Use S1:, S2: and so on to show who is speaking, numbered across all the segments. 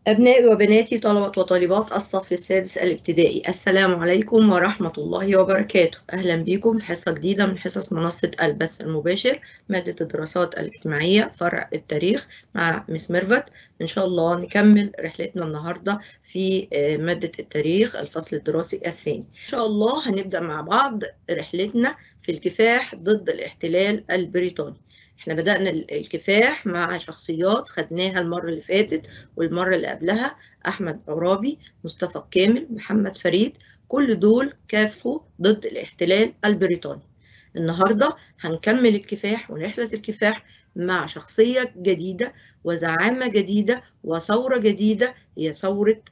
S1: أبنائي وبناتي طلبة وطالبات الصف السادس الابتدائي السلام عليكم ورحمة الله وبركاته أهلا بكم في حصة جديدة من حصص منصة البث المباشر مادة الدراسات الاجتماعية فرع التاريخ مع مس ميرفت إن شاء الله نكمل رحلتنا النهاردة في مادة التاريخ الفصل الدراسي الثاني إن شاء الله هنبدأ مع بعض رحلتنا في الكفاح ضد الاحتلال البريطاني احنا بدأنا الكفاح مع شخصيات خدناها المرة اللي فاتت والمرة اللي قبلها أحمد عرابي مصطفى كامل محمد فريد كل دول كافحوا ضد الاحتلال البريطاني النهاردة هنكمل الكفاح ورحلة الكفاح مع شخصية جديدة وزعامة جديدة وثورة جديدة هي ثورة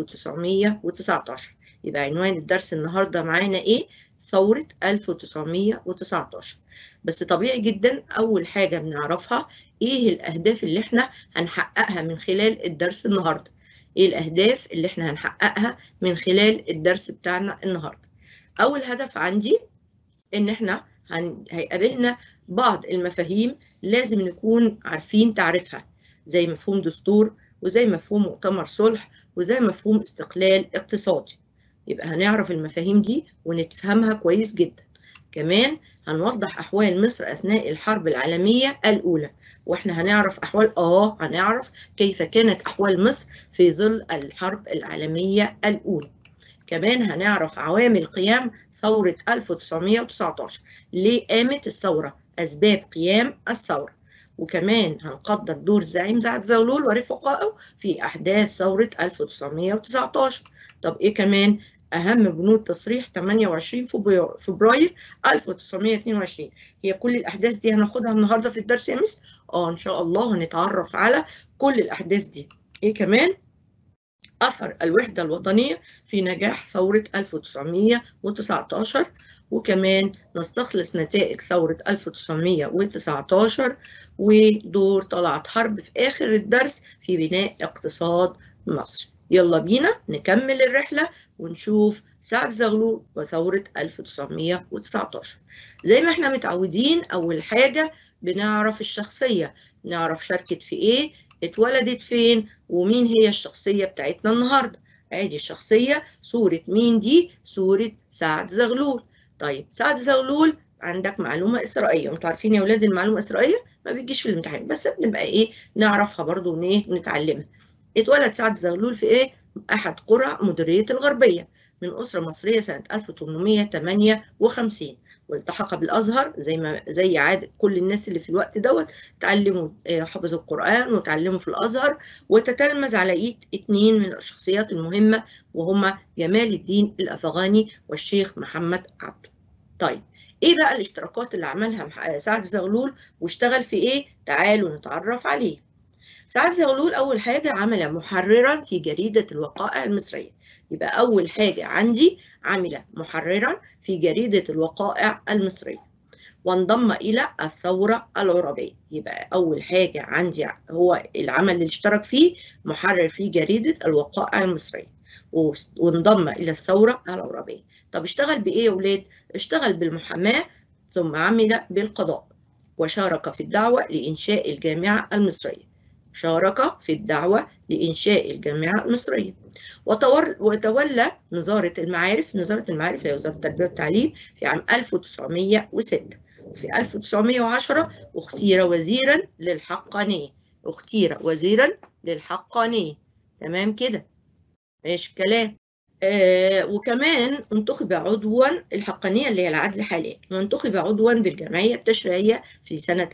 S1: 1919 يبقى عنوان الدرس النهاردة معانا إيه؟ ثورة 1919 بس طبيعي جدا أول حاجة بنعرفها إيه الأهداف اللي إحنا هنحققها من خلال الدرس النهاردة إيه الأهداف اللي إحنا هنحققها من خلال الدرس بتاعنا النهاردة أول هدف عندي إن إحنا هن... هيقابلنا بعض المفاهيم لازم نكون عارفين تعريفها زي مفهوم دستور وزي مفهوم مؤتمر صلح وزي مفهوم استقلال اقتصادي يبقى هنعرف المفاهيم دي ونفهمها كويس جدا كمان هنوضح أحوال مصر أثناء الحرب العالمية الأولى وإحنا هنعرف أحوال آه هنعرف كيف كانت أحوال مصر في ظل الحرب العالمية الأولى كمان هنعرف عوامل قيام ثورة 1919 ليه قامت الثورة أسباب قيام الثورة وكمان هنقدر دور الزعيم سعد زغلول ورفقائه في أحداث ثورة 1919 طب إيه كمان أهم بنود تصريح 28 فبراير 1922 هي كل الأحداث دي هناخدها النهاردة في الدرس يا مس؟ آه إن شاء الله هنتعرف على كل الأحداث دي إيه كمان؟ أثر الوحدة الوطنية في نجاح ثورة 1919 وكمان نستخلص نتائج ثورة 1919 ودور طلعت حرب في آخر الدرس في بناء اقتصاد مصر يلا بينا نكمل الرحلة ونشوف سعد زغلول وثورة 1919 زي ما احنا متعودين أول حاجة بنعرف الشخصية نعرف شاركت في ايه اتولدت فين ومين هي الشخصية بتاعتنا النهاردة ادي الشخصية صورة مين دي صورة سعد زغلول طيب سعد زغلول عندك معلومة إسرائيلية انتوا عارفين يا ولاد المعلومة الإسرائيلية ما بيجيش في الامتحان بس بنبقى ايه نعرفها برضو ونتعلمها اتولد سعد زغلول في ايه احد قرى مديريه الغربيه من اسره مصريه سنه 1858 والتحق بالازهر زي ما زي عاده كل الناس اللي في الوقت دوت تعلموا حفظوا القران وتعلموا في الازهر وتتلمذ على ايد اثنين من الشخصيات المهمه وهما جمال الدين الافغاني والشيخ محمد عبده. طيب ايه بقى الاشتراكات اللي عملها سعد زغلول واشتغل في ايه؟ تعالوا نتعرف عليه. سعد زغلول أول حاجة عمل محررا في جريدة الوقائع المصرية يبقى أول حاجة عندي عمل محررا في جريدة الوقائع المصرية وانضم إلى الثورة العربية يبقى أول حاجة عندي هو العمل اللي اشترك فيه محرر في جريدة الوقائع المصرية وانضم إلى الثورة العربية طب اشتغل بإيه يا ولاد؟ اشتغل بالمحاماة ثم عمل بالقضاء وشارك في الدعوة لإنشاء الجامعة المصرية شارك في الدعوة لإنشاء الجامعة المصرية وتولى نظارة المعارف نظارة المعارف هي وزارة التربية والتعليم في عام 1906 وفي 1910 اختير وزيرا للحقانية اختير وزيرا للحقانية تمام كده ماشي الكلام آه وكمان انتخب عضوا الحقانية اللي هي العدل حاليا وانتخب عضوا بالجمعية التشريعية في سنة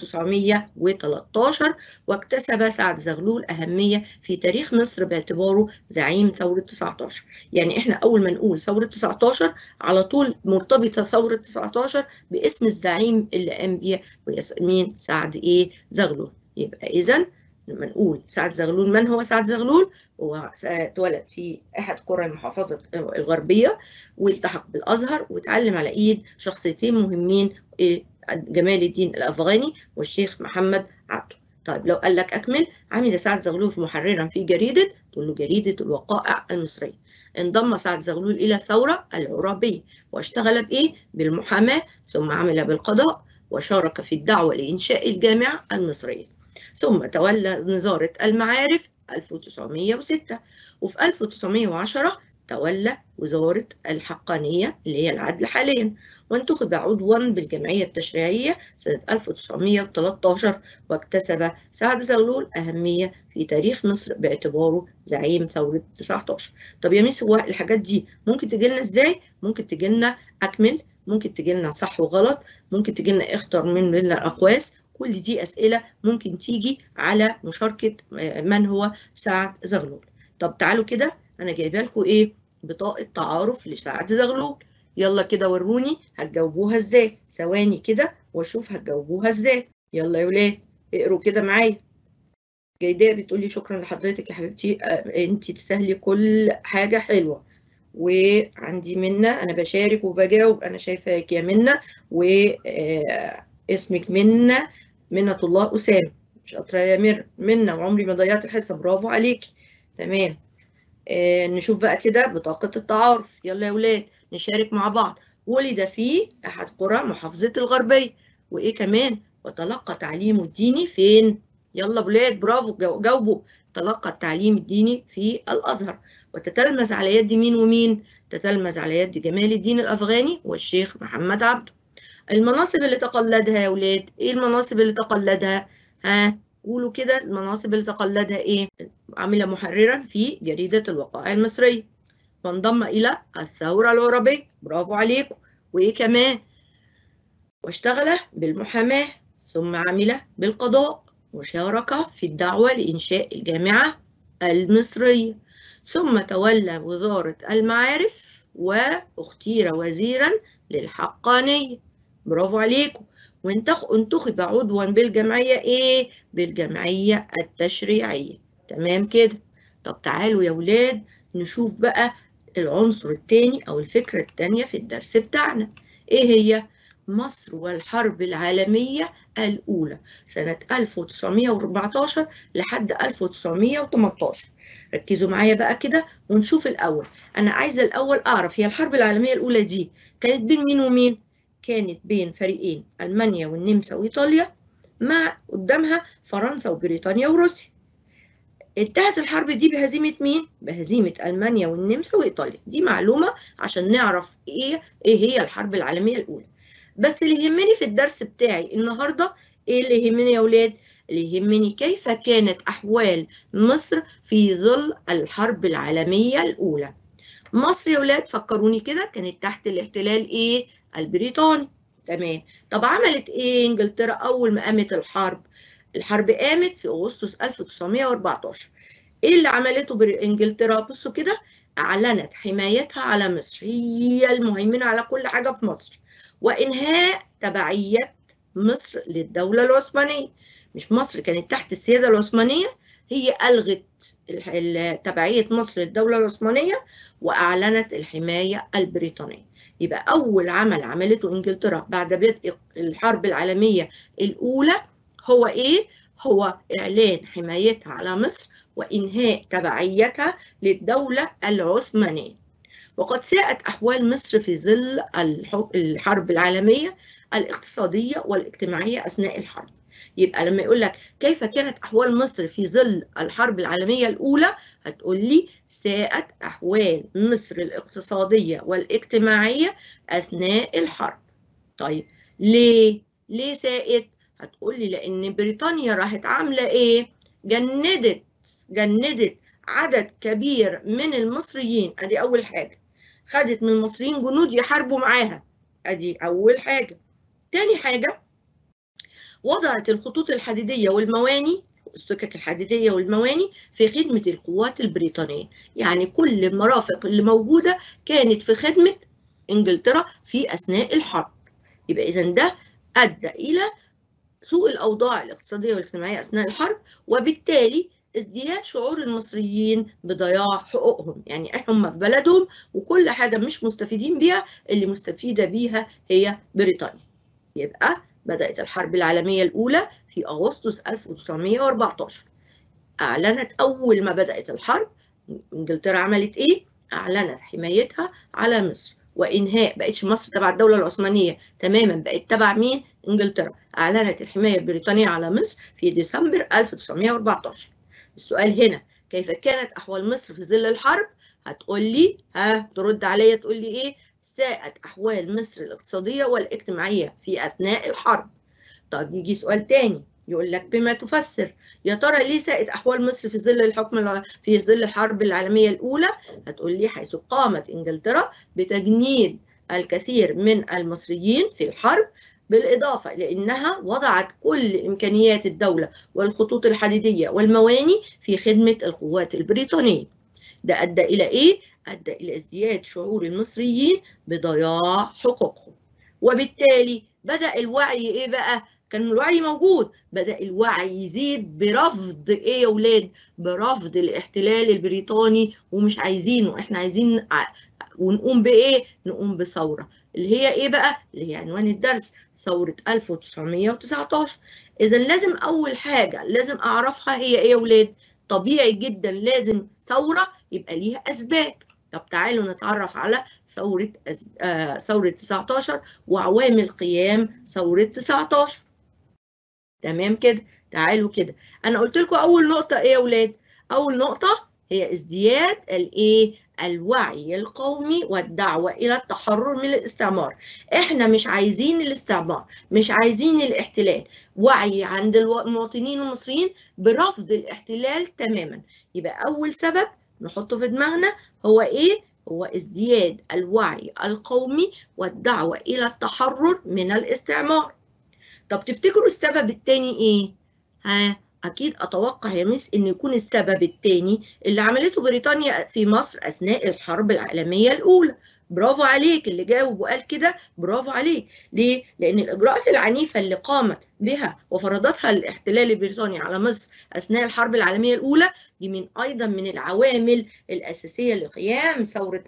S1: 1913 واكتسب سعد زغلول أهمية في تاريخ مصر باعتباره زعيم ثورة 19 يعني احنا أول ما نقول ثورة 19 على طول مرتبطة ثورة 19 باسم الزعيم اللي قام بيها وياسمين سعد إيه زغلول يبقى إذا لما نقول سعد زغلول من هو سعد زغلول هو اتولد في احد قرى المحافظه الغربيه والتحق بالازهر وتعلم على ايد شخصيتين مهمين جمال الدين الافغاني والشيخ محمد عبده طيب لو قال لك اكمل عمل سعد زغلول محررا في جريده تقول له جريده الوقائع المصريه انضم سعد زغلول الى الثوره العرابيه واشتغل بايه بالمحاماه ثم عمل بالقضاء وشارك في الدعوه لانشاء الجامعه المصريه ثم تولى نظارة المعارف 1906 وفي 1910 تولى وزارة الحقانية اللي هي العدل حاليا وانتخب عضوا بالجمعية التشريعية سنة 1913 واكتسب سعد زغلول أهمية في تاريخ مصر باعتباره زعيم ثورة 19 طب يا ميس هو الحاجات دي ممكن تجي لنا ازاي؟ ممكن تجي لنا أكمل ممكن تجي لنا صح وغلط ممكن تجي لنا اختر من من الأقواس كل دي أسئلة ممكن تيجي على مشاركة من هو سعد زغلول طب تعالوا كده انا جايبه لكم ايه بطاقه تعارف لسعد زغلول يلا كده وروني هتجاوبوها ازاي ثواني كده واشوف هتجاوبوها ازاي يلا يا ولاد اقروا كده معايا جيداء بتقولي شكرا لحضرتك يا حبيبتي آه انت تستاهلي كل حاجه حلوه وعندي منى انا بشارك وبجاوب انا شايفاك يا منى واسمك منى منة الله اسامه مش قطره يا مر منى وعمري ما ضيعت الحصه برافو عليكي تمام آه نشوف بقى كده بطاقة التعارف يلا يا ولاد نشارك مع بعض ولد في أحد قرى محافظة الغربية وإيه كمان وتلقى تعليمه الديني فين يلا ولاد برافو جاوبوا تلقى التعليم الديني في الأزهر وتتلمذ على يد مين ومين تتلمذ على يد جمال الدين الأفغاني والشيخ محمد عبده المناصب اللي تقلدها يا ولاد إيه المناصب اللي تقلدها ها قولوا كده المناصب اللي تقلدها ايه عمل محررا في جريدة الوقائع المصرية وانضم إلى الثورة العربية برافو عليكم وإيه كمان واشتغل بالمحاماة ثم عمل بالقضاء وشارك في الدعوة لإنشاء الجامعة المصرية ثم تولى وزارة المعارف واختير وزيرا للحقانية برافو عليكم وانتخب عضوا بالجمعية ايه؟ بالجمعية التشريعية تمام كده طب تعالوا يا ولاد نشوف بقى العنصر الثاني او الفكرة الثانية في الدرس بتاعنا ايه هي؟ مصر والحرب العالمية الأولى سنة 1914 لحد 1918 ركزوا معايا بقى كده ونشوف الأول أنا عايزة الأول أعرف هي الحرب العالمية الأولى دي كانت بين مين ومين؟ كانت بين فريقين ألمانيا والنمسا وإيطاليا مع قدامها فرنسا وبريطانيا وروسيا انتهت الحرب دي بهزيمة مين؟ بهزيمة ألمانيا والنمسا وإيطاليا دي معلومة عشان نعرف إيه إيه هي الحرب العالمية الأولى بس اللي يهمني في الدرس بتاعي النهاردة إيه اللي يهمني يا ولاد؟ اللي يهمني كيف كانت أحوال مصر في ظل الحرب العالمية الأولى مصر يا ولاد فكروني كده كانت تحت الاحتلال إيه؟ البريطاني تمام طب عملت ايه انجلترا اول ما قامت الحرب الحرب قامت في اغسطس 1914 ايه اللي عملته انجلترا بصوا كده اعلنت حمايتها على مصر هي المهيمنه على كل حاجه في مصر وانهاء تبعيه مصر للدوله العثمانيه مش مصر كانت تحت السياده العثمانيه هي الغت تبعيه مصر للدوله العثمانيه واعلنت الحمايه البريطانيه يبقى أول عمل عملته إنجلترا بعد بدء الحرب العالمية الأولى هو إيه؟ هو إعلان حمايتها على مصر وإنهاء تبعيتها للدولة العثمانية وقد ساءت أحوال مصر في ظل الحرب العالمية الاقتصادية والاجتماعية أثناء الحرب يبقى لما يقول لك كيف كانت أحوال مصر في ظل الحرب العالمية الأولى هتقول لي ساءت أحوال مصر الاقتصادية والاجتماعية أثناء الحرب طيب ليه؟ ليه ساءت؟ هتقول لي لأن بريطانيا راحت عاملة إيه؟ جندت جندت عدد كبير من المصريين أدي أول حاجة خدت من المصريين جنود يحاربوا معاها أدي أول حاجة تاني حاجة وضعت الخطوط الحديدية والمواني السكك الحديدية والمواني في خدمة القوات البريطانية يعني كل المرافق اللي موجودة كانت في خدمة إنجلترا في أثناء الحرب يبقى إذا ده أدى إلى سوء الأوضاع الاقتصادية والاجتماعية أثناء الحرب وبالتالي ازدياد شعور المصريين بضياع حقوقهم يعني هم في بلدهم وكل حاجة مش مستفيدين بيها اللي مستفيدة بيها هي بريطانيا يبقى بدأت الحرب العالمية الأولى في أغسطس 1914 أعلنت أول ما بدأت الحرب إنجلترا عملت إيه؟ أعلنت حمايتها على مصر وإنهاء بقتش مصر تبع الدولة العثمانية تماما بقت تبع مين؟ إنجلترا أعلنت الحماية البريطانية على مصر في ديسمبر 1914 السؤال هنا كيف كانت أحوال مصر في ظل الحرب هتقول لي ها ترد عليا تقول لي إيه ساءت أحوال مصر الاقتصادية والاجتماعية في أثناء الحرب طب يجي سؤال تاني يقول لك بما تفسر يا ترى ليه ساءت احوال مصر في ظل الحكم في ظل الحرب العالميه الاولى هتقول لي حيث قامت انجلترا بتجنيد الكثير من المصريين في الحرب بالإضافة إلى أنها وضعت كل إمكانيات الدولة والخطوط الحديدية والمواني في خدمة القوات البريطانية ده أدى إلى إيه؟ أدى إلى ازدياد شعور المصريين بضياع حقوقهم وبالتالي بدأ الوعي إيه بقى؟ كان الوعي موجود بدأ الوعي يزيد برفض ايه يا ولاد برفض الاحتلال البريطاني ومش عايزينه احنا عايزين ونقوم بايه نقوم بثورة اللي هي ايه بقى اللي هي عنوان الدرس ثورة 1919 اذا لازم اول حاجة لازم اعرفها هي ايه يا ولاد طبيعي جدا لازم ثورة يبقى ليها اسباب طب تعالوا نتعرف على ثورة آه ثورة 19 وعوامل قيام ثورة 19 تمام كده تعالوا كده انا قلت لكم اول نقطه ايه يا اولاد اول نقطه هي ازدياد الايه الوعي القومي والدعوه الى التحرر من الاستعمار احنا مش عايزين الاستعمار مش عايزين الاحتلال وعي عند المواطنين المصريين برفض الاحتلال تماما يبقى اول سبب نحطه في دماغنا هو ايه هو ازدياد الوعي القومي والدعوه الى التحرر من الاستعمار طب تفتكروا السبب التاني ايه؟ ها اكيد اتوقع يا مس ان يكون السبب التاني اللي عملته بريطانيا في مصر اثناء الحرب العالميه الاولى برافو عليك اللي جاوب وقال كده برافو عليك ليه لان الاجراءات العنيفه اللي قامت بها وفرضتها الاحتلال البريطاني على مصر اثناء الحرب العالميه الاولى دي من ايضا من العوامل الاساسيه لقيام ثوره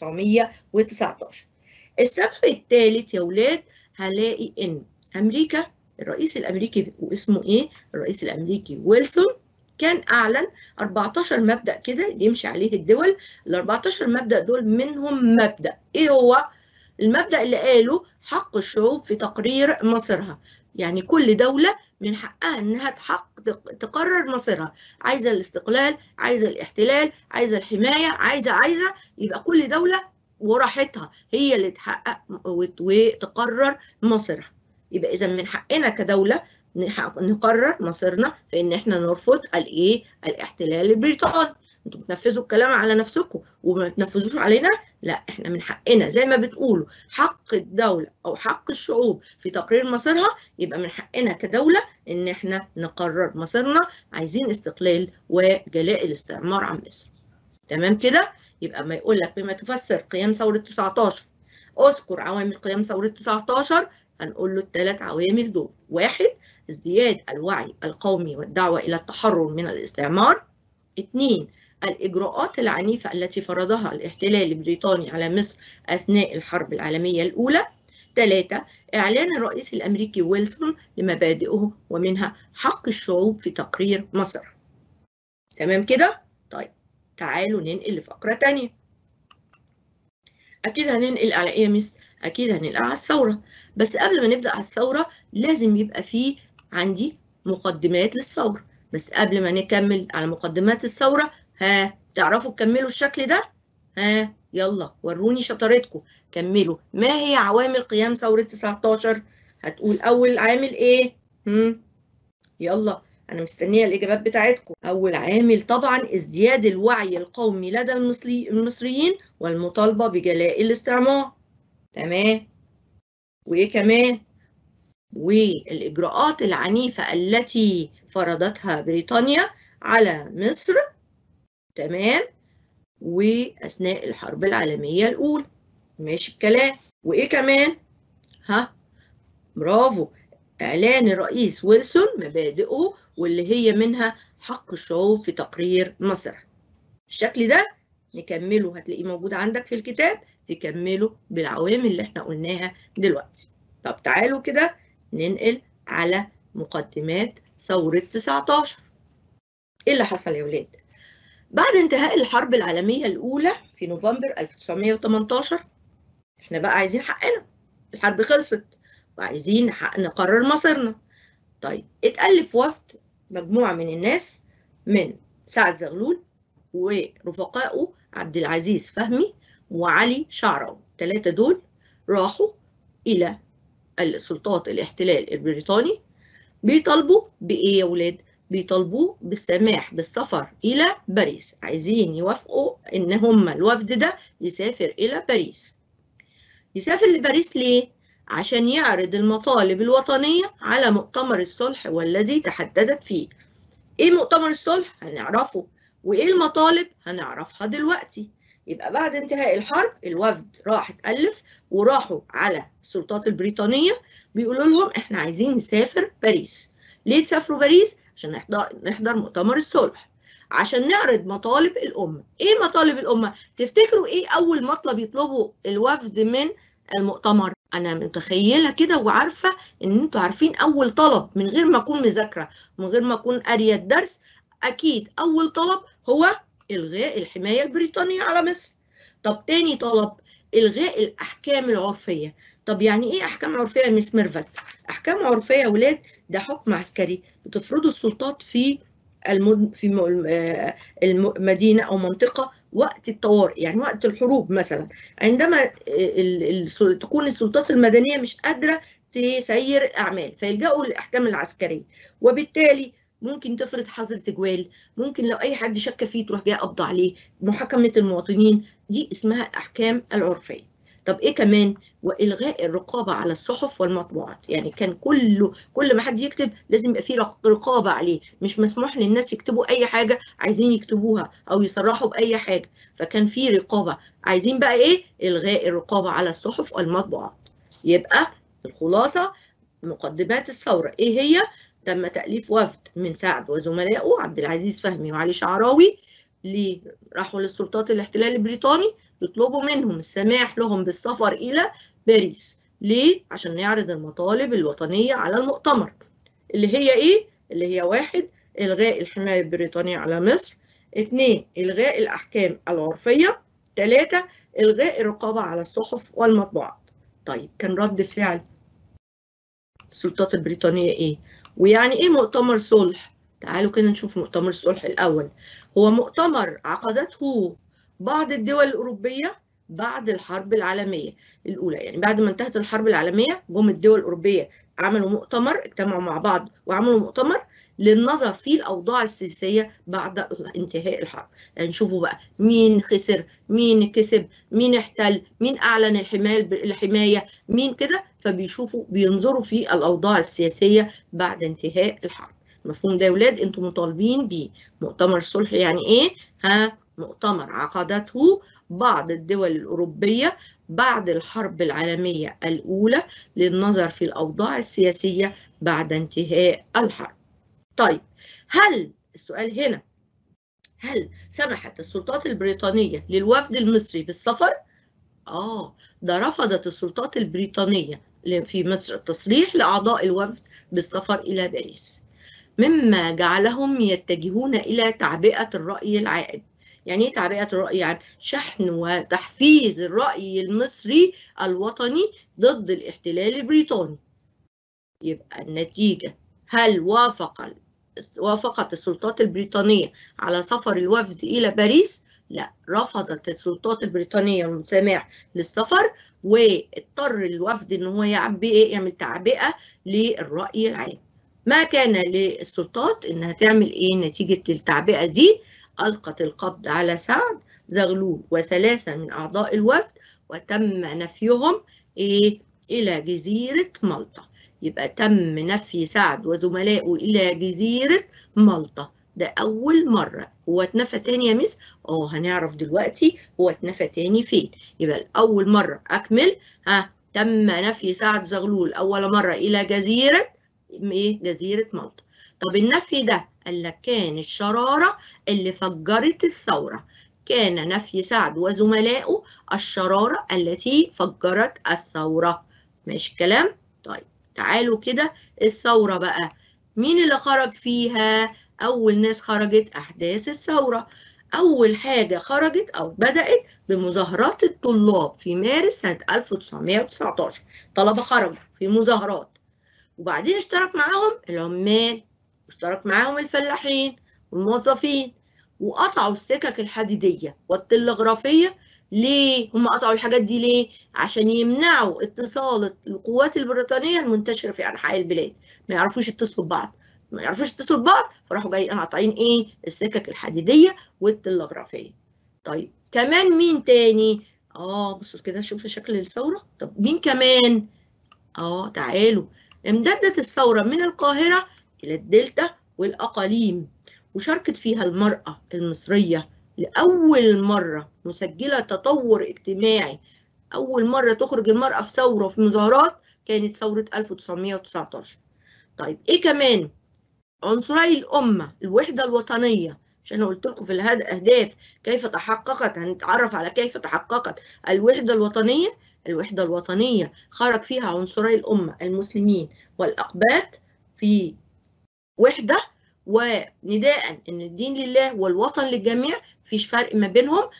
S1: 1919 السبب الثالث يا ولاد هلاقي ان امريكا الرئيس الامريكي واسمه ايه الرئيس الامريكي ويلسون كان اعلن 14 مبدا كده يمشي عليه الدول ال 14 مبدا دول منهم مبدا ايه هو المبدا اللي قاله حق الشعوب في تقرير مصيرها يعني كل دوله من حقها انها تحق تقرر مصيرها عايزه الاستقلال عايزه الاحتلال عايزه الحمايه عايزه عايزه يبقى كل دوله وراحتها هي اللي تحقق وتقرر مصيرها يبقى اذا من حقنا كدوله نقرر مصيرنا في ان احنا نرفض الايه الاحتلال البريطاني انتوا بتنفذوا الكلام على نفسكم وما تنفذوش علينا لا احنا من حقنا زي ما بتقولوا حق الدوله او حق الشعوب في تقرير مصيرها يبقى من حقنا كدوله ان احنا نقرر مصيرنا عايزين استقلال وجلاء الاستعمار عن مصر تمام كده يبقى ما يقول لك بما تفسر قيام ثوره 19 اذكر عوامل قيام ثوره 19 هنقول له الثلاث عوامل دول واحد ازدياد الوعي القومي والدعوة إلى التحرر من الاستعمار اثنين الإجراءات العنيفة التي فرضها الاحتلال البريطاني على مصر أثناء الحرب العالمية الأولى ثلاثة إعلان الرئيس الأمريكي ويلسون لمبادئه ومنها حق الشعوب في تقرير مصر تمام كده؟ طيب تعالوا ننقل لفقرة تانية أكيد هننقل على إيه يا مس؟ اكيد هننقل على الثوره بس قبل ما نبدا على الثوره لازم يبقى في عندي مقدمات للثوره بس قبل ما نكمل على مقدمات الثوره ها تعرفوا تكملوا الشكل ده ها يلا وروني شطارتكم كملوا ما هي عوامل قيام ثوره 19 هتقول اول عامل ايه هم يلا انا مستنيه الاجابات بتاعتكم اول عامل طبعا ازدياد الوعي القومي لدى المصريين والمطالبه بجلاء الاستعمار تمام وايه كمان والاجراءات العنيفه التي فرضتها بريطانيا على مصر تمام واثناء الحرب العالميه الاولى ماشي الكلام وايه كمان ها برافو اعلان الرئيس ويلسون مبادئه واللي هي منها حق الشعوب في تقرير مصر الشكل ده نكمله هتلاقيه موجود عندك في الكتاب تكملوا بالعوامل اللي احنا قلناها دلوقتي طب تعالوا كده ننقل على مقدمات ثورة 19 ايه اللي حصل يا ولاد بعد انتهاء الحرب العالمية الأولى في نوفمبر 1918 احنا بقى عايزين حقنا الحرب خلصت وعايزين نقرر مصيرنا طيب اتألف وفد مجموعة من الناس من سعد زغلول ورفقائه عبد العزيز فهمي وعلي شعراوي الثلاثة دول راحوا إلى السلطات الاحتلال البريطاني بيطالبوا بإيه يا ولاد؟ بيطالبوا بالسماح بالسفر إلى باريس عايزين يوافقوا إن هم الوفد ده يسافر إلى باريس يسافر لباريس ليه؟ عشان يعرض المطالب الوطنية على مؤتمر الصلح والذي تحددت فيه إيه مؤتمر الصلح؟ هنعرفه وإيه المطالب؟ هنعرفها دلوقتي يبقى بعد انتهاء الحرب الوفد راح اتألف وراحوا على السلطات البريطانية بيقولوا لهم احنا عايزين نسافر باريس ليه تسافروا باريس؟ عشان نحضر, نحضر مؤتمر الصلح عشان نعرض مطالب الأمة إيه مطالب الأمة؟ تفتكروا إيه أول مطلب يطلبه الوفد من المؤتمر؟ أنا متخيلة كده وعارفة إن أنتوا عارفين أول طلب من غير ما أكون مذاكرة من غير ما أكون قارية الدرس أكيد أول طلب هو إلغاء الحماية البريطانية على مصر طب تاني طلب إلغاء الأحكام العرفية طب يعني إيه أحكام عرفية يا مس ميرفت؟ أحكام عرفية يا ولاد ده حكم عسكري بتفرضه السلطات في المد... في المدينة أو منطقة وقت الطوارئ يعني وقت الحروب مثلا عندما ال... ال... تكون السلطات المدنية مش قادرة تسير أعمال فيلجأوا للأحكام العسكرية وبالتالي ممكن تفرض حظر تجوال ممكن لو اي حد شك فيه تروح جاي قبض عليه محاكمه المواطنين دي اسمها الاحكام العرفيه طب ايه كمان والغاء الرقابه على الصحف والمطبوعات يعني كان كله كل ما حد يكتب لازم يبقى فيه رقابه عليه مش مسموح للناس يكتبوا اي حاجه عايزين يكتبوها او يصرحوا باي حاجه فكان في رقابه عايزين بقى ايه الغاء الرقابه على الصحف والمطبوعات يبقى الخلاصه مقدمات الثوره ايه هي تم تأليف وفد من سعد وزملائه عبد العزيز فهمي وعلي شعراوي اللي راحوا للسلطات الاحتلال البريطاني يطلبوا منهم السماح لهم بالسفر إلى باريس ليه؟ عشان نعرض المطالب الوطنية على المؤتمر اللي هي إيه؟ اللي هي واحد إلغاء الحماية البريطانية على مصر اثنين إلغاء الأحكام العرفية ثلاثة إلغاء الرقابة على الصحف والمطبوعات طيب كان رد فعل السلطات البريطانية إيه؟ ويعني ايه مؤتمر صلح تعالوا كده نشوف مؤتمر الصلح الاول هو مؤتمر عقدته بعض الدول الاوروبيه بعد الحرب العالميه الاولى يعني بعد ما انتهت الحرب العالميه جم الدول الاوروبيه عملوا مؤتمر اجتمعوا مع بعض وعملوا مؤتمر للنظر في الاوضاع السياسيه بعد انتهاء الحرب يعني نشوفوا بقى مين خسر مين كسب مين احتل مين اعلن الحمايه الحمايه مين كده فبيشوفوا بينظروا في الاوضاع السياسيه بعد انتهاء الحرب المفهوم ده يا ولاد انتم مطالبين بيه مؤتمر الصلح يعني ايه ها مؤتمر عقدته بعض الدول الاوروبيه بعد الحرب العالميه الاولى للنظر في الاوضاع السياسيه بعد انتهاء الحرب طيب هل السؤال هنا هل سمحت السلطات البريطانية للوفد المصري بالسفر؟ آه ده رفضت السلطات البريطانية في مصر التصريح لأعضاء الوفد بالسفر إلى باريس مما جعلهم يتجهون إلى تعبئة الرأي العام يعني ايه تعبئة الرأي العام؟ شحن وتحفيز الرأي المصري الوطني ضد الاحتلال البريطاني يبقى النتيجة هل وافق وافقت السلطات البريطانية على سفر الوفد إلى باريس؟ لا رفضت السلطات البريطانية السماح للسفر واضطر الوفد ان هو يعبي ايه يعمل تعبئة للرأي العام ما كان للسلطات انها تعمل ايه نتيجة التعبئة دي ألقت القبض على سعد زغلول وثلاثة من أعضاء الوفد وتم نفيهم إيه إلى جزيرة مالطا يبقى تم نفي سعد وزملائه إلى جزيرة مالطا ده أول مرة هو اتنفى تاني يا مس؟ اه هنعرف دلوقتي هو اتنفى تاني فين يبقى أول مرة أكمل ها تم نفي سعد زغلول أول مرة إلى جزيرة إيه؟ جزيرة مالطا طب النفي ده قال لك كان الشرارة اللي فجرت الثورة كان نفي سعد وزملائه الشرارة التي فجرت الثورة ماشي الكلام؟ طيب تعالوا كده الثورة بقى مين اللي خرج فيها؟ أول ناس خرجت أحداث الثورة أول حاجة خرجت أو بدأت بمظاهرات الطلاب في مارس سنة 1919 طلبة خرجوا في مظاهرات وبعدين اشترك معاهم العمال اشترك معاهم الفلاحين والموظفين وقطعوا السكك الحديدية والتلغرافية ليه؟ هم قطعوا الحاجات دي ليه؟ عشان يمنعوا اتصال القوات البريطانية المنتشرة في أنحاء البلاد ما يعرفوش يتصلوا ببعض ما يعرفوش يتصلوا ببعض فراحوا جايين قاطعين ايه؟ السكك الحديدية والتلغرافية طيب كمان مين تاني؟ اه بصوا كده شوفوا شكل الثورة طب مين كمان؟ اه تعالوا امتدت الثورة من القاهرة إلى الدلتا والأقاليم وشاركت فيها المرأة المصرية لأول مرة مسجلة تطور اجتماعي أول مرة تخرج المرأة في ثورة وفي مظاهرات كانت ثورة 1919 طيب إيه كمان؟ عنصري الأمة الوحدة الوطنية عشان قلت لكم في الأهداف كيف تحققت هنتعرف على كيف تحققت الوحدة الوطنية الوحدة الوطنية خرج فيها عنصري الأمة المسلمين والأقباط في وحدة ونداء ان الدين لله والوطن للجميع مفيش فرق ما بينهم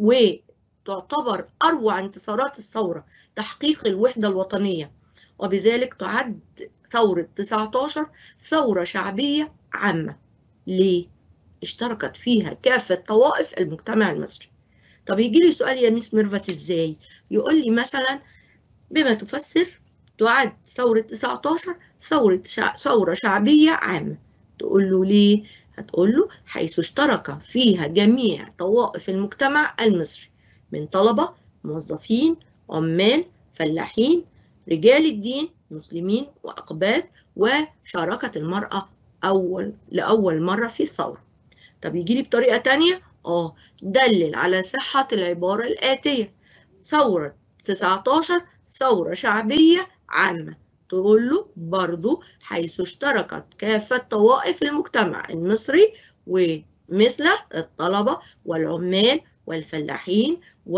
S1: وتعتبر اروع انتصارات الثوره تحقيق الوحده الوطنيه وبذلك تعد ثوره 19 ثوره شعبيه عامه ليه اشتركت فيها كافه طوائف المجتمع المصري طب يجي لي سؤال يا ميس ميرفت ازاي يقول لي مثلا بما تفسر تعد ثورة 19 ثورة شع... ثورة شعبية عامة تقول له ليه؟ هتقول له حيث اشترك فيها جميع طوائف المجتمع المصري من طلبة موظفين عمال فلاحين رجال الدين مسلمين وأقباط وشاركت المرأة أول لأول مرة في الثورة طب يجي لي بطريقة تانية آه دلل على صحة العبارة الآتية ثورة 19 ثورة شعبية عامة تقول له برضو حيث اشتركت كافة طوائف المجتمع المصري ومثل الطلبة والعمال والفلاحين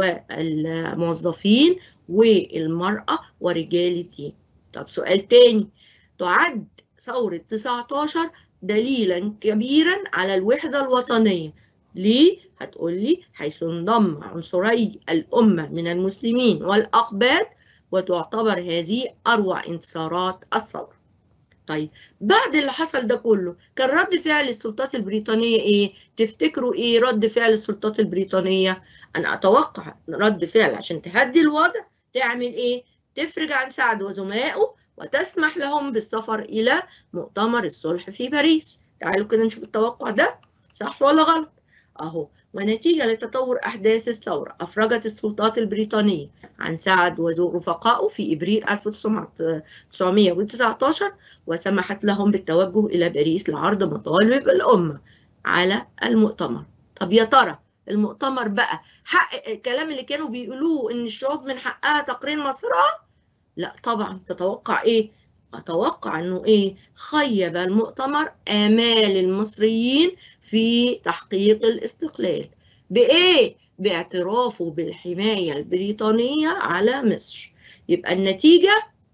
S1: والموظفين والمرأة ورجال الدين طب سؤال تاني تعد ثورة 19 دليلا كبيرا على الوحدة الوطنية ليه؟ هتقول لي حيث انضم عنصري الأمة من المسلمين والأقباط وتعتبر هذه أروع انتصارات الثورة طيب بعد اللي حصل ده كله كان رد فعل السلطات البريطانية إيه؟ تفتكروا إيه رد فعل السلطات البريطانية؟ أنا أتوقع رد فعل عشان تهدي الوضع تعمل إيه؟ تفرج عن سعد وزملائه وتسمح لهم بالسفر إلى مؤتمر الصلح في باريس تعالوا كده نشوف التوقع ده صح ولا غلط أهو ونتيجة لتطور أحداث الثورة أفرجت السلطات البريطانية عن سعد ورفقائه في إبريل 1919 وسمحت لهم بالتوجه إلى باريس لعرض مطالب الأمة على المؤتمر طب يا ترى المؤتمر بقى حقق الكلام اللي كانوا بيقولوه إن الشعوب من حقها تقرير مصيرها؟ لا طبعا تتوقع إيه؟ أتوقع أنه إيه خيب المؤتمر آمال المصريين في تحقيق الاستقلال بإيه؟ باعترافه بالحماية البريطانية على مصر يبقى النتيجة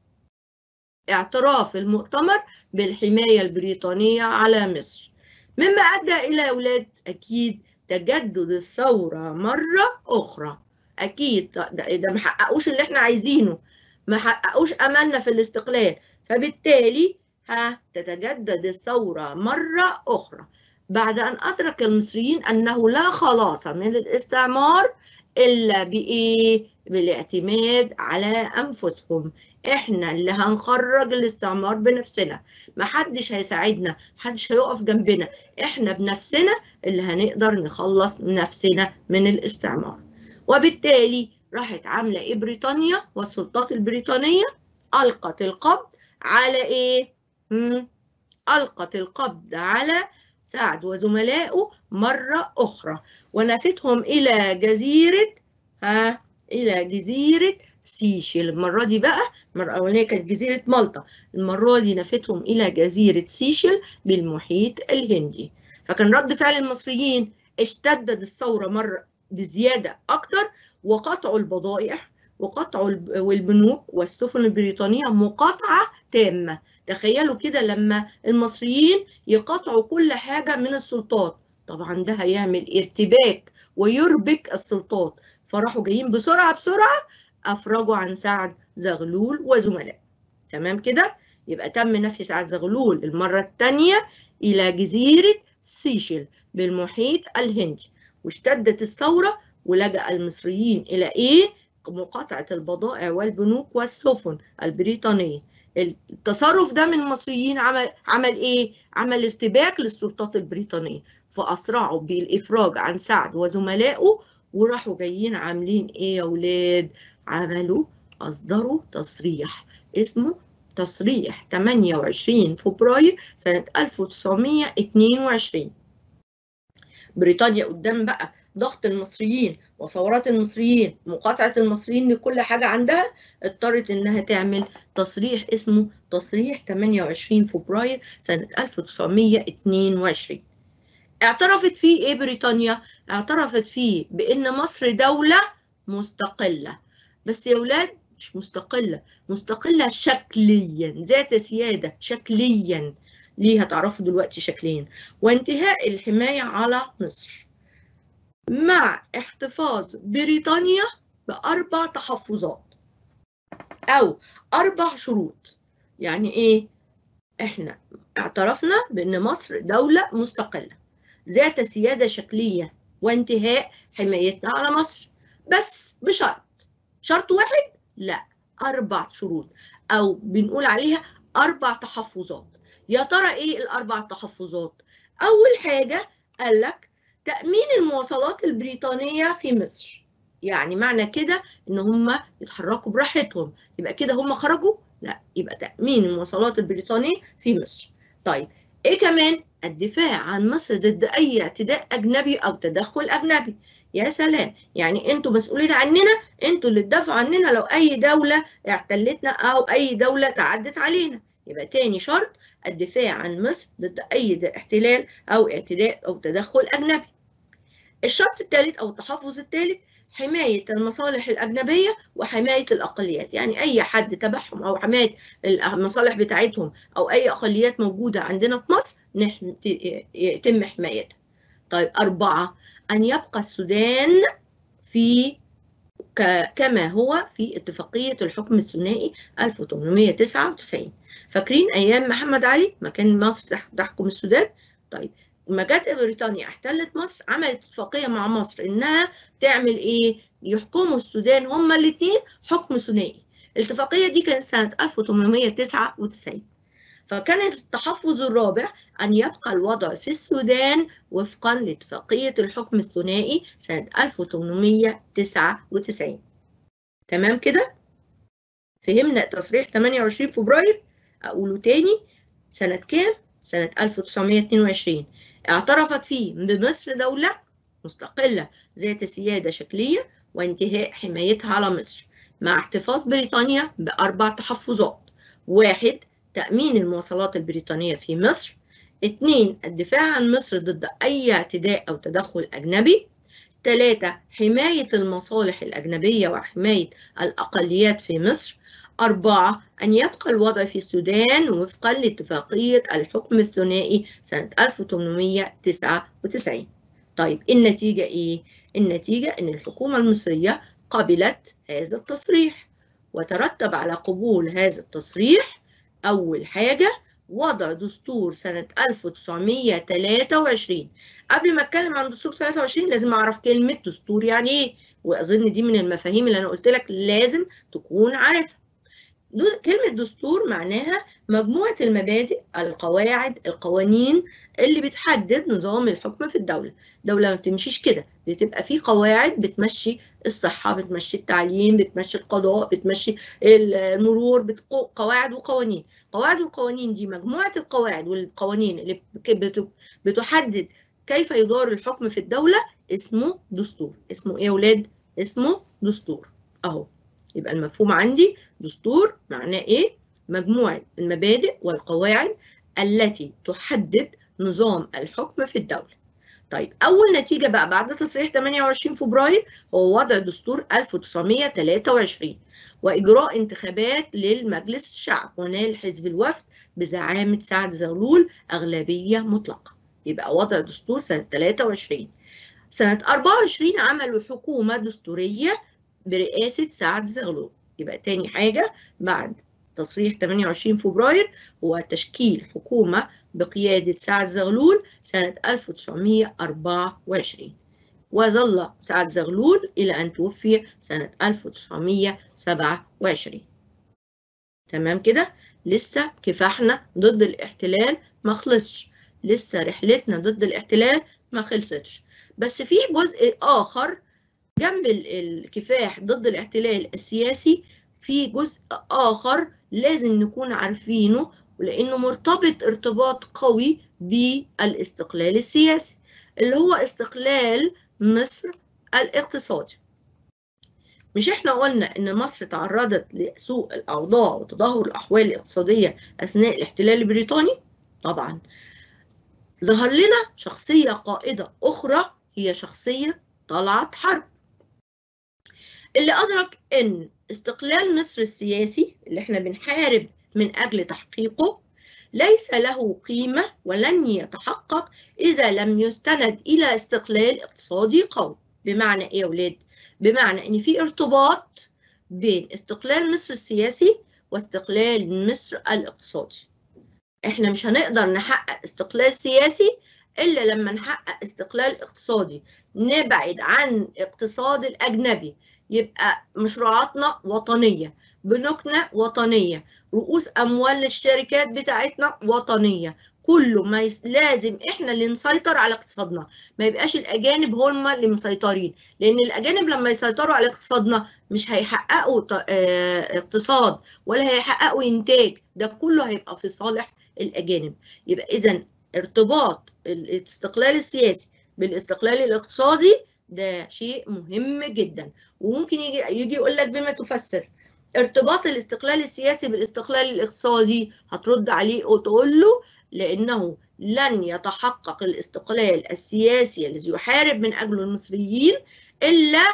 S1: اعتراف المؤتمر بالحماية البريطانية على مصر مما أدى إلى أولاد أكيد تجدد الثورة مرة أخرى أكيد ده, ده ما حققوش اللي احنا عايزينه ما حققوش أملنا في الاستقلال فبالتالي ها تتجدد الثورة مرة أخرى بعد أن أدرك المصريين أنه لا خلاص من الاستعمار إلا بإيه؟ بالاعتماد على أنفسهم إحنا اللي هنخرج الاستعمار بنفسنا محدش هيساعدنا محدش هيقف جنبنا إحنا بنفسنا اللي هنقدر نخلص نفسنا من الاستعمار وبالتالي راحت عاملة إيه بريطانيا والسلطات البريطانية ألقت القبض على إيه؟ مم. ألقت القبض على سعد وزملائه مرة أخرى ونفتهم إلى جزيرة ها إلى جزيرة سيشيل المرة دي بقى المرة الأولانية كانت جزيرة مالطا المرة دي نفتهم إلى جزيرة سيشيل بالمحيط الهندي فكان رد فعل المصريين اشتدت الثورة مرة بزيادة أكتر وقطعوا البضائع وقطعوا والبنوك والسفن البريطانية مقاطعة تامة تخيلوا كده لما المصريين يقطعوا كل حاجة من السلطات طبعا ده هيعمل ارتباك ويربك السلطات فراحوا جايين بسرعة بسرعة أفرجوا عن سعد زغلول وزملاء تمام كده يبقى تم نفي سعد زغلول المرة الثانية إلى جزيرة سيشل بالمحيط الهندي واشتدت الثورة ولجأ المصريين إلى إيه؟ مقاطعة البضائع والبنوك والسفن البريطانية التصرف ده من المصريين عمل عمل ايه؟ عمل ارتباك للسلطات البريطانية فأسرعوا بالإفراج عن سعد وزملائه وراحوا جايين عاملين ايه يا ولاد؟ عملوا أصدروا تصريح اسمه تصريح 28 فبراير سنة 1922 بريطانيا قدام بقى ضغط المصريين وثورات المصريين مقاطعة المصريين لكل حاجة عندها اضطرت انها تعمل تصريح اسمه تصريح 28 فبراير سنة 1922 اعترفت فيه ايه بريطانيا؟ اعترفت فيه بان مصر دولة مستقلة بس يا ولاد مش مستقلة مستقلة شكليا ذات سيادة شكليا ليه هتعرفوا دلوقتي شكلين وانتهاء الحماية على مصر مع احتفاظ بريطانيا بأربع تحفظات أو أربع شروط يعني إيه؟ إحنا اعترفنا بأن مصر دولة مستقلة ذات سيادة شكلية وانتهاء حمايتنا على مصر بس بشرط شرط واحد؟ لا أربع شروط أو بنقول عليها أربع تحفظات يا ترى إيه الأربع تحفظات؟ أول حاجة قال لك تأمين المواصلات البريطانية في مصر يعني معنى كده ان هم يتحركوا براحتهم يبقى كده هم خرجوا لا يبقى تأمين المواصلات البريطانية في مصر طيب ايه كمان الدفاع عن مصر ضد اي اعتداء اجنبي او تدخل اجنبي يا سلام يعني انتوا مسؤولين عننا انتوا اللي تدافعوا عننا لو اي دولة احتلتنا او اي دولة تعدت علينا يبقى تاني شرط الدفاع عن مصر ضد اي احتلال او اعتداء او تدخل اجنبي الشرط الثالث او التحفظ الثالث حماية المصالح الأجنبية وحماية الأقليات يعني أي حد تبعهم أو حماية المصالح بتاعتهم أو أي أقليات موجودة عندنا في مصر يتم حمايتها طيب أربعة أن يبقى السودان في كما هو في اتفاقية الحكم الثنائي 1899 فاكرين أيام محمد علي ما كان مصر تحكم السودان طيب لما جت بريطانيا احتلت مصر عملت اتفاقيه مع مصر انها تعمل ايه؟ يحكموا السودان هما الاثنين حكم ثنائي. الاتفاقيه دي كانت سنه 1899 فكان التحفظ الرابع أن يبقى الوضع في السودان وفقا لاتفاقية الحكم الثنائي سنة 1899 تمام كده؟ فهمنا تصريح 28 فبراير أقوله تاني سنة كام؟ سنة 1922 اعترفت فيه بمصر دولة مستقلة ذات سيادة شكلية وانتهاء حمايتها على مصر مع احتفاظ بريطانيا بأربع تحفظات واحد تأمين المواصلات البريطانية في مصر اثنين الدفاع عن مصر ضد أي اعتداء أو تدخل أجنبي ثلاثة حماية المصالح الأجنبية وحماية الأقليات في مصر أربعة أن يبقى الوضع في السودان وفقا لاتفاقية الحكم الثنائي سنة 1899 طيب النتيجة إيه؟ النتيجة أن الحكومة المصرية قبلت هذا التصريح وترتب على قبول هذا التصريح أول حاجة وضع دستور سنة 1923 قبل ما اتكلم عن دستور 23 لازم اعرف كلمة دستور يعني ايه واظن دي من المفاهيم اللي انا قلت لك لازم تكون عارفها كلمة دستور معناها مجموعة المبادئ القواعد القوانين اللي بتحدد نظام الحكم في الدولة دولة ما بتمشيش كده بتبقى في قواعد بتمشي الصحة بتمشي التعليم بتمشي القضاء بتمشي المرور قواعد وقوانين قواعد والقوانين دي مجموعة القواعد والقوانين اللي بتحدد كيف يدار الحكم في الدولة اسمه دستور اسمه ايه يا ولاد اسمه دستور اهو يبقى المفهوم عندي دستور معناه ايه مجموعة المبادئ والقواعد التي تحدد نظام الحكم في الدولة طيب أول نتيجة بقى بعد تصريح 28 فبراير هو وضع دستور 1923 وإجراء انتخابات للمجلس الشعب ونال حزب الوفد بزعامة سعد زغلول أغلبية مطلقة يبقى وضع دستور سنة 23 سنة 24 عملوا حكومة دستورية برئاسة سعد زغلول يبقى تاني حاجة بعد تصريح 28 فبراير هو تشكيل حكومة بقيادة سعد زغلول سنة 1924 وظل سعد زغلول إلى أن توفي سنة 1927 تمام كده لسه كفاحنا ضد الاحتلال ما خلصش لسه رحلتنا ضد الاحتلال ما خلصتش بس في جزء آخر جنب الكفاح ضد الاحتلال السياسي في جزء آخر لازم نكون عارفينه ولأنه مرتبط ارتباط قوي بالاستقلال السياسي اللي هو استقلال مصر الاقتصادي مش احنا قلنا ان مصر تعرضت لسوء الاوضاع وتدهور الاحوال الاقتصاديه اثناء الاحتلال البريطاني طبعا ظهر لنا شخصيه قائده اخرى هي شخصيه طلعت حرب اللي ادرك ان استقلال مصر السياسي اللي احنا بنحارب من اجل تحقيقه ليس له قيمه ولن يتحقق اذا لم يستند الى استقلال اقتصادي قوي بمعنى ايه يا ولاد بمعنى ان في ارتباط بين استقلال مصر السياسي واستقلال مصر الاقتصادي احنا مش هنقدر نحقق استقلال سياسي الا لما نحقق استقلال اقتصادي نبعد عن اقتصاد الاجنبي يبقى مشروعاتنا وطنيه بنوكنا وطنيه رؤوس اموال الشركات بتاعتنا وطنيه كله ما يس... لازم احنا اللي نسيطر على اقتصادنا ما يبقاش الاجانب هم اللي مسيطرين لان الاجانب لما يسيطروا على اقتصادنا مش هيحققوا ت... اه... اقتصاد ولا هيحققوا انتاج ده كله هيبقى في صالح الاجانب يبقى اذا ارتباط الاستقلال السياسي بالاستقلال الاقتصادي ده شيء مهم جدا وممكن يجي يجي يقول لك بما تفسر ارتباط الاستقلال السياسي بالاستقلال الاقتصادي هترد عليه وتقول له لأنه لن يتحقق الاستقلال السياسي الذي يحارب من أجله المصريين إلا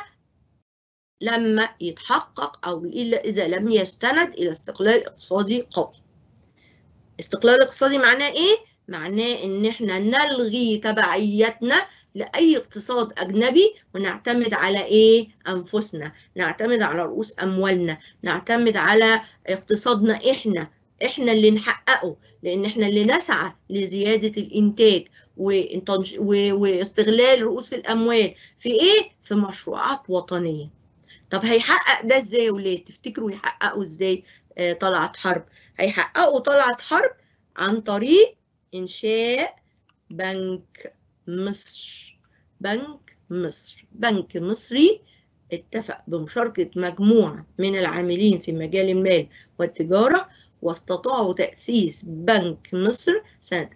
S1: لما يتحقق أو إلا إذا لم يستند إلى استقلال اقتصادي قوي. استقلال اقتصادي معناه إيه؟ معناه إن إحنا نلغي تبعيتنا لأي اقتصاد أجنبي ونعتمد على إيه؟ أنفسنا، نعتمد على رؤوس أموالنا، نعتمد على اقتصادنا إحنا، إحنا اللي نحققه، لأن إحنا اللي نسعى لزيادة الإنتاج واستغلال رؤوس الأموال في إيه؟ في مشروعات وطنية. طب هيحقق ده إزاي يا ولاد؟ تفتكروا يحققوا إزاي آه طلعت حرب؟ هيحققوا طلعت حرب عن طريق إنشاء بنك مصر بنك مصر بنك مصري اتفق بمشاركة مجموعة من العاملين في مجال المال والتجارة واستطاعوا تأسيس بنك مصر سنة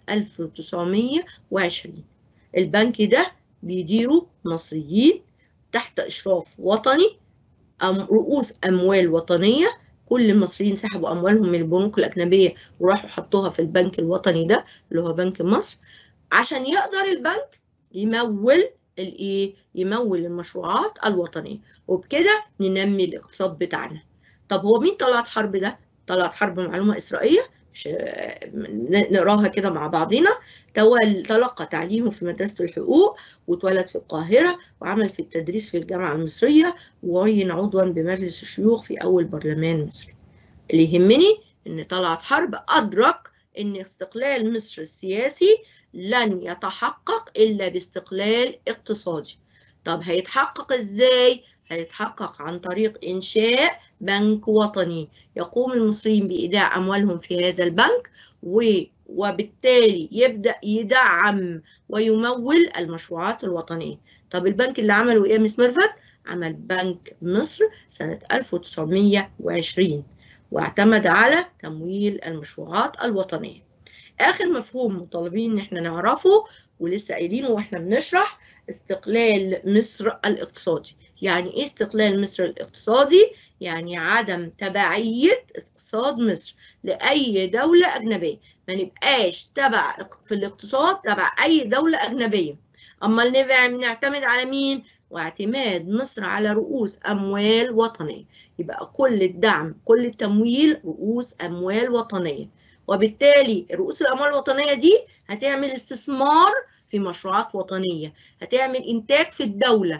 S1: 1920 البنك ده بيديره مصريين تحت إشراف وطني أم رؤوس أموال وطنية كل المصريين سحبوا أموالهم من البنوك الأجنبية وراحوا حطوها في البنك الوطني ده اللي هو بنك مصر عشان يقدر البنك يمول الايه يمول المشروعات الوطنيه وبكده ننمي الاقتصاد بتاعنا طب هو مين طلعت حرب ده طلعت حرب معلومه اسرائيليه نقراها كده مع بعضنا تلقى تعليمه في مدرسة الحقوق واتولد في القاهرة وعمل في التدريس في الجامعة المصرية وعين عضوا بمجلس الشيوخ في أول برلمان مصري اللي يهمني إن طلعت حرب أدرك إن استقلال مصر السياسي لن يتحقق إلا باستقلال اقتصادي طب هيتحقق إزاي؟ هيتحقق عن طريق إنشاء بنك وطني يقوم المصريين بإيداع أموالهم في هذا البنك وبالتالي يبدأ يدعم ويمول المشروعات الوطنية طب البنك اللي عمله إيه مس ميرفت؟ عمل بنك مصر سنة 1920 واعتمد على تمويل المشروعات الوطنية آخر مفهوم مطالبين إن احنا نعرفه ولسه قايلينه واحنا بنشرح استقلال مصر الاقتصادي يعني ايه استقلال مصر الاقتصادي يعني عدم تبعية اقتصاد مصر لأي دولة أجنبية ما نبقاش تبع في الاقتصاد تبع أي دولة أجنبية أما نعتمد على مين واعتماد مصر على رؤوس أموال وطنية يبقى كل الدعم كل التمويل رؤوس أموال وطنية وبالتالي رؤوس الأموال الوطنية دي هتعمل استثمار في مشروعات وطنية هتعمل إنتاج في الدولة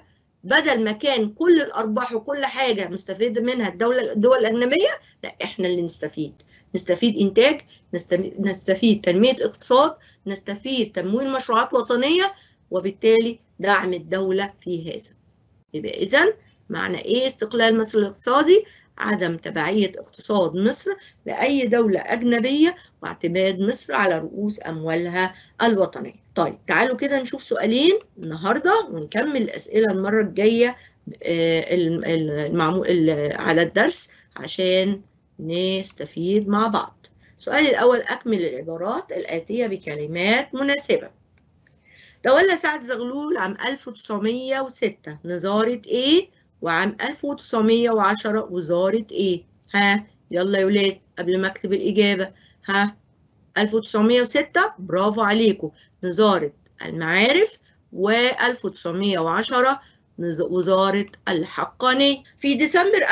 S1: بدل ما كان كل الارباح وكل حاجه مستفيده منها الدوله الدول الاجنبيه لا احنا اللي نستفيد نستفيد انتاج نستفيد تنميه اقتصاد نستفيد تمويل مشروعات وطنيه وبالتالي دعم الدوله في هذا يبقى اذا معنى ايه استقلال مصر الاقتصادي عدم تبعية اقتصاد مصر لأي دولة أجنبية واعتماد مصر على رؤوس أموالها الوطنية طيب تعالوا كده نشوف سؤالين النهاردة ونكمل الأسئلة المرة الجاية المعمول على الدرس عشان نستفيد مع بعض السؤال الأول أكمل العبارات الآتية بكلمات مناسبة تولى سعد زغلول عام 1906 نظارة إيه وعام 1910 وزارة إيه؟ ها يلا يا ولاد قبل ما أكتب الإجابة ها 1906 برافو عليكم وزارة المعارف و1910 وزارة الحقانية في ديسمبر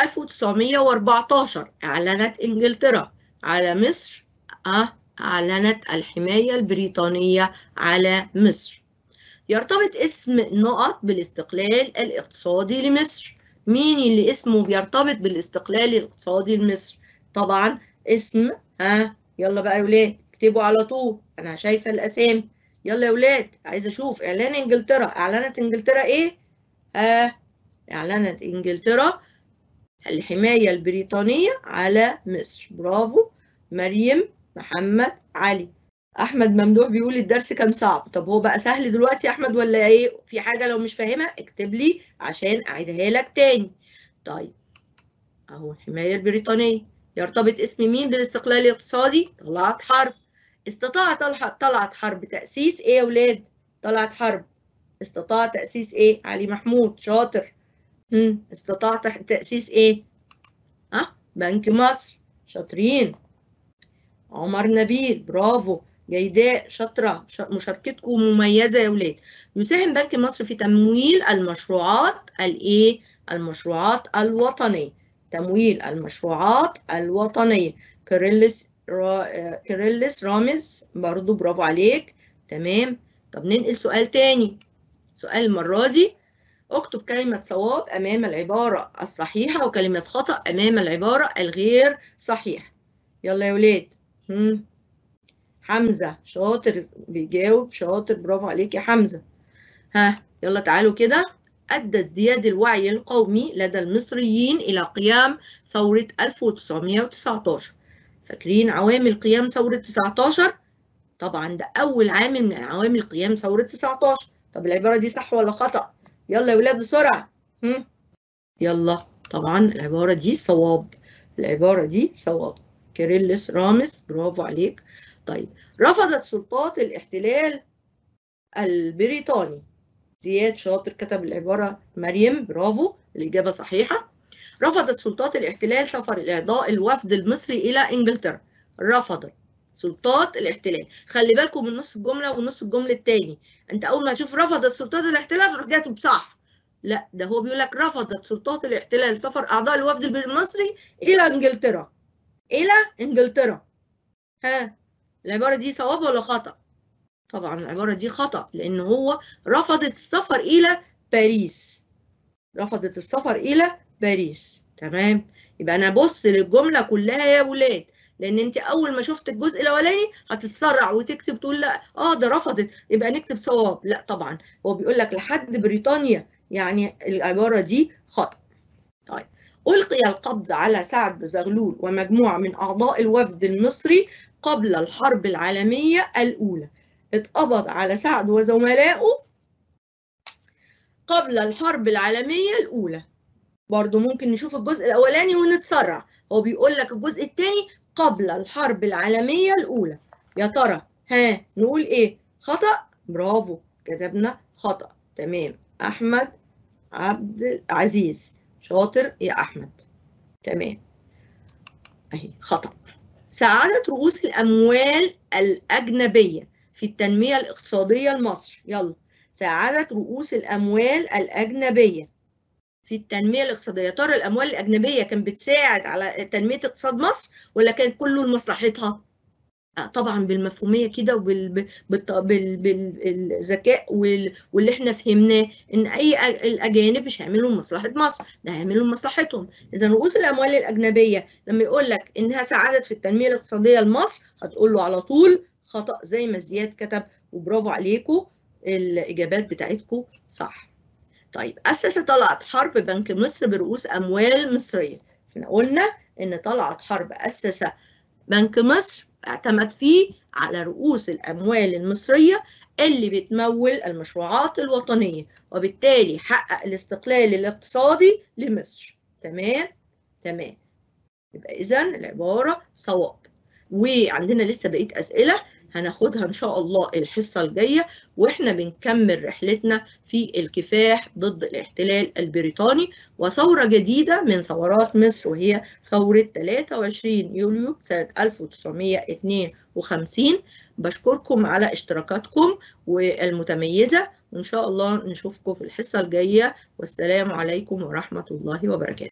S1: 1914 أعلنت إنجلترا على مصر أه أعلنت الحماية البريطانية على مصر يرتبط اسم نقط بالاستقلال الاقتصادي لمصر مين اللي اسمه بيرتبط بالاستقلال الاقتصادي لمصر طبعا اسم ها يلا بقى يا ولاد اكتبوا على طول انا شايفه الاسامي يلا يا ولاد عايزه اشوف اعلان انجلترا اعلنت انجلترا ايه ها اعلنت انجلترا الحمايه البريطانيه على مصر برافو مريم محمد علي احمد ممدوح بيقول الدرس كان صعب طب هو بقى سهل دلوقتي يا احمد ولا ايه في حاجه لو مش فاهمها اكتب لي عشان اعيدها لك تاني طيب اهو الحمايه البريطانيه يرتبط اسم مين بالاستقلال الاقتصادي طلعت حرب استطاع طلعت حرب تاسيس ايه يا ولاد طلعت حرب استطاع تاسيس ايه علي محمود شاطر هم. استطاع تاسيس ايه ها بنك مصر شاطرين عمر نبيل برافو جيداء شاطرة مشاركتكم مميزة يا ولاد يساهم بنك مصر في تمويل المشروعات الايه المشروعات الوطنية تمويل المشروعات الوطنية كيرلس را... كيرلس رامز برضو برافو عليك تمام طب ننقل سؤال تاني سؤال المرة دي اكتب كلمة صواب أمام العبارة الصحيحة وكلمة خطأ أمام العبارة الغير صحيحة يلا يا ولاد هم. حمزة شاطر بيجاوب شاطر برافو عليك يا حمزة ها يلا تعالوا كده أدى ازدياد الوعي القومي لدى المصريين إلى قيام ثورة 1919 فاكرين عوامل قيام ثورة 19 طبعا ده أول عامل من عوامل قيام ثورة 19 طب العبارة دي صح ولا خطأ يلا يا ولاد بسرعة هم؟ يلا طبعا العبارة دي صواب العبارة دي صواب كيرلس رامز برافو عليك طيب رفضت سلطات الاحتلال البريطاني زياد شاطر كتب العبارة مريم برافو الإجابة صحيحة رفضت سلطات الاحتلال سفر الإعضاء الوفد المصري إلى إنجلترا رفضت سلطات الاحتلال خلي بالكم من نص الجملة ونص الجملة التاني أنت أول ما تشوف رفضت سلطات الاحتلال تروح جاتب صح لا ده هو بيقول لك رفضت سلطات الاحتلال سفر أعضاء الوفد المصري إلى إنجلترا إلى إنجلترا ها العبارة دي صواب ولا خطأ؟ طبعا العبارة دي خطأ لأن هو رفضت السفر إلى باريس رفضت السفر إلى باريس تمام يبقى أنا بص للجملة كلها يا ولاد لأن أنت أول ما شفت الجزء الأولاني هتتسرع وتكتب تقول لا آه ده رفضت يبقى نكتب صواب لا طبعا هو بيقول لك لحد بريطانيا يعني العبارة دي خطأ طيب ألقي القبض على سعد بزغلول ومجموعة من أعضاء الوفد المصري قبل الحرب العالمية الأولى اتقبض على سعد وزملائه قبل الحرب العالمية الأولى برضو ممكن نشوف الجزء الأولاني ونتسرع هو بيقول لك الجزء الثاني قبل الحرب العالمية الأولى يا ترى ها نقول إيه خطأ برافو كتبنا خطأ تمام أحمد عبد العزيز شاطر يا أحمد تمام أهي خطأ ساعدت رؤوس الأموال الأجنبية في التنمية الاقتصادية لمصر يلا ساعدت رؤوس الأموال الأجنبية في التنمية الاقتصادية ترى الأموال الأجنبية كانت بتساعد على تنمية اقتصاد مصر ولا كانت كله لمصلحتها؟ طبعا بالمفهوميه كده وبالذكاء واللي احنا فهمناه ان اي الاجانب مش هيعملوا لمصلحه مصر ده هيعملوا لمصلحتهم اذا رؤوس الاموال الاجنبيه لما يقول لك انها ساعدت في التنميه الاقتصاديه لمصر هتقول له على طول خطا زي ما زياد كتب وبرافو عليكم الاجابات بتاعتكم صح طيب اسس طلعت حرب بنك مصر برؤوس اموال مصريه احنا قلنا ان طلعت حرب اسس بنك مصر اعتمد فيه على رؤوس الأموال المصرية اللي بتمول المشروعات الوطنية وبالتالي حقق الاستقلال الاقتصادي لمصر تمام تمام يبقى إذا العبارة صواب وعندنا لسه بقية أسئلة هناخدها إن شاء الله الحصة الجاية وإحنا بنكمل رحلتنا في الكفاح ضد الاحتلال البريطاني وثورة جديدة من ثورات مصر وهي ثورة 23 يوليو سنة 1952 بشكركم على اشتراكاتكم والمتميزة وإن شاء الله نشوفكم في الحصة الجاية والسلام عليكم ورحمة الله وبركاته